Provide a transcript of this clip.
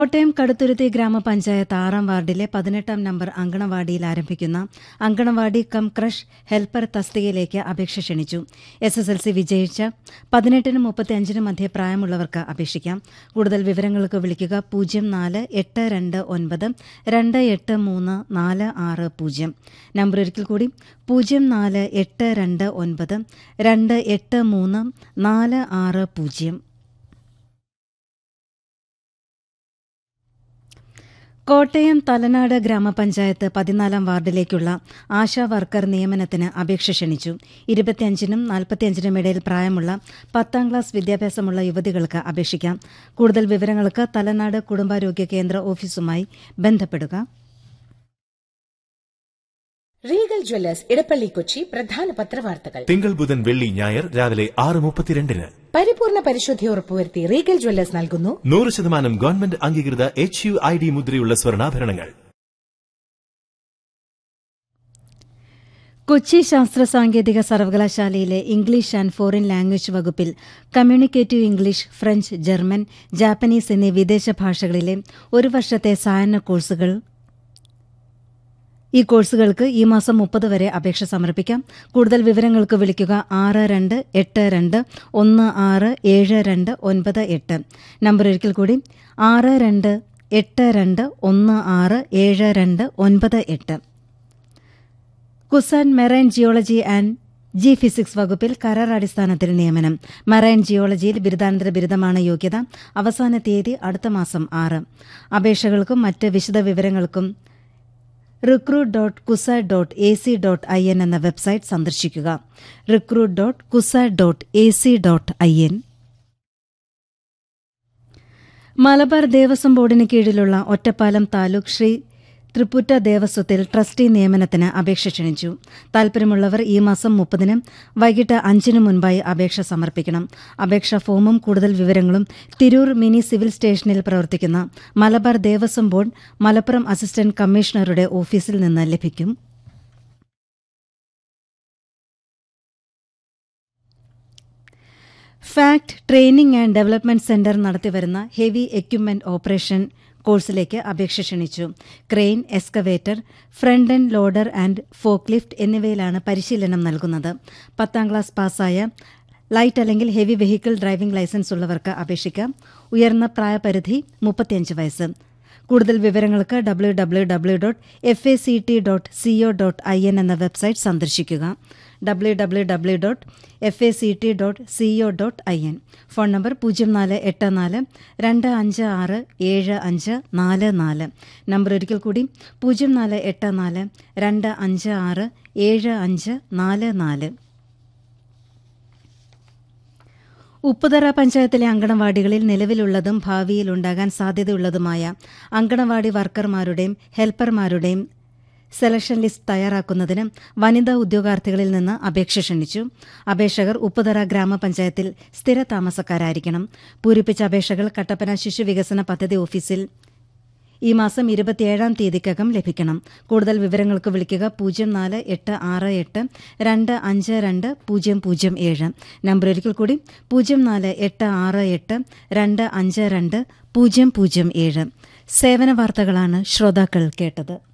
കോട്ടയം കടുത്തുരുത്തി ഗ്രാമപഞ്ചായത്ത് ആറാം വാർഡിലെ പതിനെട്ടാം നമ്പർ അങ്കണവാടിയിൽ ആരംഭിക്കുന്ന അങ്കണവാടി കം ക്രഷ് ഹെൽപ്പർ തസ്തികയിലേക്ക് അപേക്ഷ ക്ഷണിച്ചു എസ് എസ് എൽ സി വിജയിച്ച പതിനെട്ടിനും മുപ്പത്തിയഞ്ചിനും മധ്യേ പ്രായമുള്ളവർക്ക് അപേക്ഷിക്കാം കൂടുതൽ വിവരങ്ങൾക്ക് വിളിക്കുക പൂജ്യം നാല് എട്ട് രണ്ട് ഒൻപത് രണ്ട് എട്ട് മൂന്ന് നാല് ആറ് പൂജ്യം നമ്പർ ഒരിക്കൽ കൂടി പൂജ്യം നാല് എട്ട് രണ്ട് ഒൻപത് രണ്ട് എട്ട് മൂന്ന് നാല് ആറ് പൂജ്യം കോട്ടയം തലനാട് ഗ്രാമപഞ്ചായത്ത് പതിനാലാം വാർഡിലേക്കുള്ള ആശാ വർക്കർ നിയമനത്തിന് അപേക്ഷ ക്ഷണിച്ചു ഇരുപത്തിയഞ്ചിനും നാൽപ്പത്തിയഞ്ചിനും ഇടയിൽ പ്രായമുള്ള പത്താം ക്ലാസ് വിദ്യാഭ്യാസമുള്ള യുവതികൾക്ക് അപേക്ഷിക്കാം കൂടുതൽ വിവരങ്ങൾക്ക് തലനാട് കുടുംബാരോഗ്യ കേന്ദ്ര ഓഫീസുമായി ബന്ധപ്പെടുക റീഗൽ ജ്വല്ലേഴ്സ് ഇടപ്പള്ളി കൊച്ചി പ്രധാന പത്രവാർത്തകൾ തിങ്കൾ ബുധൻ വെള്ളി ഞായർ രാവിലെ ആറ് മുപ്പത്തിരണ്ടിന് പരിപൂർണ പരിശുദ്ധി ഉറപ്പുവരുത്തി റീഗൽ ജ്വല്ലേഴ്സ് നൽകുന്നു നൂറ് ശതമാനം ഗവൺമെന്റ് അംഗീകൃത എച്ച് യു ഐ ഡി മുദ്രയുള്ള സ്വർണ്ണാഭരണങ്ങൾ കൊച്ചി ശാസ്ത്ര സാങ്കേതിക സർവകലാശാലയിലെ ഇംഗ്ലീഷ് ആൻഡ് ഫോറിൻ ലാംഗ്വേജ് വകുപ്പിൽ communicative English French German Japanese എന്നീ വിദേശ ഭാഷകളിലെ ഒരു വർഷത്തെ സായന കോഴ്സുകൾ ഈ കോഴ്സുകൾക്ക് ഈ മാസം മുപ്പത് വരെ അപേക്ഷ സമർപ്പിക്കാം കൂടുതൽ വിവരങ്ങൾക്ക് വിളിക്കുക ആറ് രണ്ട് എട്ട് രണ്ട് ഒന്ന് ആറ് ഏഴ് രണ്ട് ഒൻപത് എട്ട് നമ്പർ ഒരിക്കൽ കൂടി ആറ് രണ്ട് എട്ട് രണ്ട് ഒന്ന് ആറ് ഏഴ് രണ്ട് ഒൻപത് എട്ട് കുസാൻ marine geology and geophysics വകുപ്പിൽ കരാർ അടിസ്ഥാനത്തിൽ നിയമനം മറൈൻ ജിയോളജിയിൽ ബിരുദാനന്തര ബിരുദമാണ് യോഗ്യത അവസാന തീയതി അടുത്ത മാസം ആറ് അപേക്ഷകൾക്കും മറ്റ് വിശദ വിവരങ്ങൾക്കും റിക്രൂട്ട് ഡോട്ട് കുസ dot A C dot I N എന്ന വെബ്സൈറ്റ് സന്ദർശിക്കുക റിക്രൂട്ട് ഡോട്ട് കുസ dot A C dot I N Malabar Devaswom ബോർഡിന് കീഴിലുള്ള ഒറ്റപ്പാലം താലൂക്ക് ശ്രീ തൃപ്പുറ്റ ദേവസ്വത്തിൽ ട്രസ്റ്റി നിയമനത്തിന് അപേക്ഷ ക്ഷണിച്ചു താൽപര്യമുള്ളവർ ഈ മാസം മുപ്പതിന് വൈകിട്ട് അഞ്ചിന് മുൻപായി അപേക്ഷ സമർപ്പിക്കണം അപേക്ഷാ ഫോമും കൂടുതൽ വിവരങ്ങളും തിരൂർ മിനി സിവിൽ സ്റ്റേഷനിൽ പ്രവർത്തിക്കുന്ന മലബാർ ദേവസ്വം ബോർഡ് മലപ്പുറം അസിസ്റ്റന്റ് കമ്മീഷണറുടെ ഓഫീസിൽ നിന്ന് ലഭിക്കും FACT training and development centre നടത്തിവരുന്ന ഹെവി എക്യുപ്മെന്റ് ഓപ്പറേഷൻ കോഴ്സിലേക്ക് അപേക്ഷ ക്ഷണിച്ചു crane excavator front and loader and forklift എന്നിവയിലാണ് പരിശീലനം നൽകുന്നത് പത്താം ക്ലാസ് പാസ്സായ ലൈറ്റ് അല്ലെങ്കിൽ ഹെവി വെഹിക്കിൾ ഡ്രൈവിംഗ് ലൈസൻസ് ഉള്ളവർക്ക് അപേക്ഷിക്കാം ഉയർന്ന പ്രായപരിധി മുപ്പത്തിയഞ്ച് വയസ്സ് കൂടുതൽ വിവരങ്ങൾക്ക് W W W dot F A C T dot CO dot I N എന്ന വെബ്സൈറ്റ് സന്ദർശിക്കുക W W W dot F A C T dot CO dot I N phone number പൂജ്യം നാല് എട്ട് നാല് രണ്ട് അഞ്ച് ആറ് ഏഴ് അഞ്ച് നാല് നാല് നമ്പർ ഒരിക്കൽ കൂടി പൂജ്യം നാല് എട്ട് നാല് രണ്ട് അഞ്ച് ആറ് ഏഴ് അഞ്ച് നാല് നാല് ഉപ്പുതറ പഞ്ചായത്തിലെ അങ്കണവാടികളിൽ നിലവിലുള്ളതും ഭാവിയിൽ ഉണ്ടാകാൻ സാധ്യതയുള്ളതുമായ അങ്കണവാടി വർക്കർമാരുടെയും ഹെൽപ്പർമാരുടെയും സെലക്ഷൻ ലിസ്റ്റ് തയ്യാറാക്കുന്നതിന് വനിതാ ഉദ്യോഗാർത്ഥികളിൽ നിന്ന് അപേക്ഷ ക്ഷണിച്ചു അപേക്ഷകർ ഉപ്പുതറ ഗ്രാമപഞ്ചായത്തിൽ സ്ഥിര താമസക്കാരായിരിക്കണം പൂരിപ്പിച്ച അപേക്ഷകൾ കട്ടപ്പന ശിശു വികസന പദ്ധതി ഓഫീസിൽ ഈ മാസം ഇരുപത്തിയേഴാം തീയതിക്കകം ലഭിക്കണം കൂടുതൽ വിവരങ്ങൾക്ക് വിളിക്കുക പൂജ്യം നാല് എട്ട് ആറ് എട്ട് രണ്ട് അഞ്ച് രണ്ട് പൂജ്യം പൂജ്യം ഏഴ് നമ്പർ ഒരിക്കൽ കൂടി പൂജ്യം നാല് എട്ട് ആറ് എട്ട് രണ്ട് അഞ്ച് രണ്ട് പൂജ്യം പൂജ്യം ഏഴ് സേവന വാർത്തകളാണ് ശ്രോതാക്കൾ കേട്ടത്